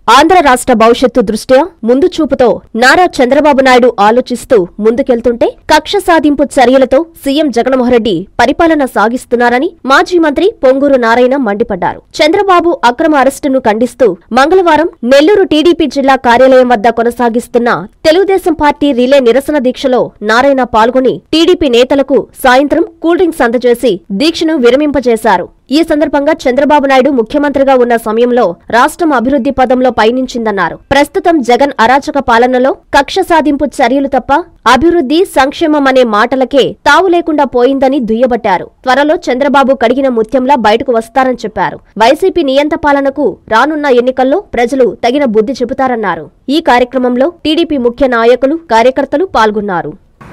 ఆంధ్ర రాష్ట్ర భవిష్యత్తు దృష్ట్యా ముందు చూపుతో నారా చంద్రబాబు నాయుడు ఆలోచిస్తూ ముందుకెళ్తుంటే కక్ష సాధింపు చర్యలతో సీఎం జగన్మోహన్ రెడ్డి పరిపాలన సాగిస్తున్నారని మాజీ మంత్రి పొంగూరు నారాయణ మండిపడ్డారు చంద్రబాబు అక్రమ అరెస్టును ఖండిస్తూ మంగళవారం నెల్లూరు టీడీపీ జిల్లా కార్యాలయం వద్ద కొనసాగిస్తున్న తెలుగుదేశం పార్టీ రిలే నిరసన దీక్షలో నారాయణ పాల్గొని టీడీపీ నేతలకు సాయంత్రం కూల్ డ్రింక్స్ అందజేసి దీక్షను విరమింపజేశారు ఈ సందర్భంగా చంద్రబాబు నాయుడు ముఖ్యమంత్రిగా ఉన్న సమయంలో రాష్ట్రం అభివృద్ధి పదంలో పయనించిందన్నారు ప్రస్తుతం జగన్ అరాచక పాలనలో కక్ష సాధింపు చర్యలు తప్ప అభివృద్ధి సంక్షేమం అనే మాటలకే తావు లేకుండా పోయిందని దుయ్యబట్టారు త్వరలో చంద్రబాబు కడిగిన ముత్యంలా బయటకు వస్తారని చెప్పారు వైసీపీ నియంత పాలనకు రానున్న ఎన్నికల్లో ప్రజలు తగిన బుద్ధి చెబుతారన్నారు ఈ కార్యక్రమంలో టీడీపీ ముఖ్య నాయకులు కార్యకర్తలు పాల్గొన్నారు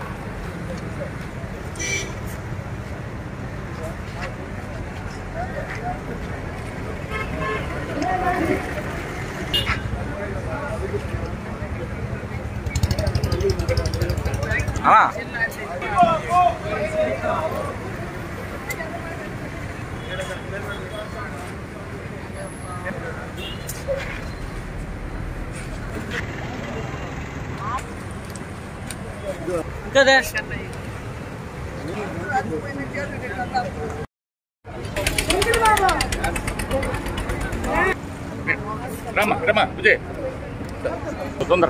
అలా ఇంకదే రమ్మా రమ్మా విజయ్ తొందర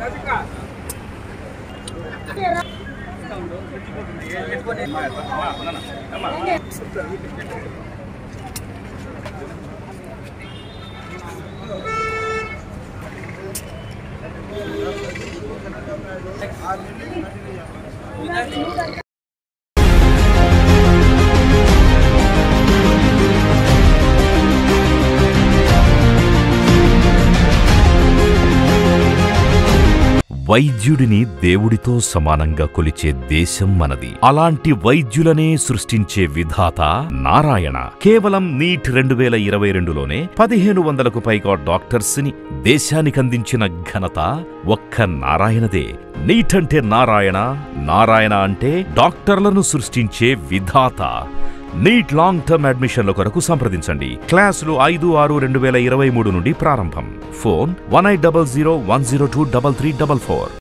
వైద్యుడిని దేవుడితో సమానంగా కొలిచే దేశం మనది అలాంటి వైద్యులనే సృష్టించే విధాత నారాయణ కేవలం నీట్ రెండు వేల ఇరవై రెండులోనే పదిహేను వందలకు పైగా డాక్టర్స్ ని దేశానికందించిన ఘనత ఒక్క నారాయణదే నీట్ అంటే నారాయణ నారాయణ అంటే డాక్టర్లను సృష్టించే విధాత నీట్ లాంగ్ టర్మ్ అడ్మిషన్ల కొరకు సంప్రదించండి క్లాసులు ఐదు ఆరు రెండు వేల ఇరవై మూడు నుండి ప్రారంభం phone one eight double zero one zero two double three double four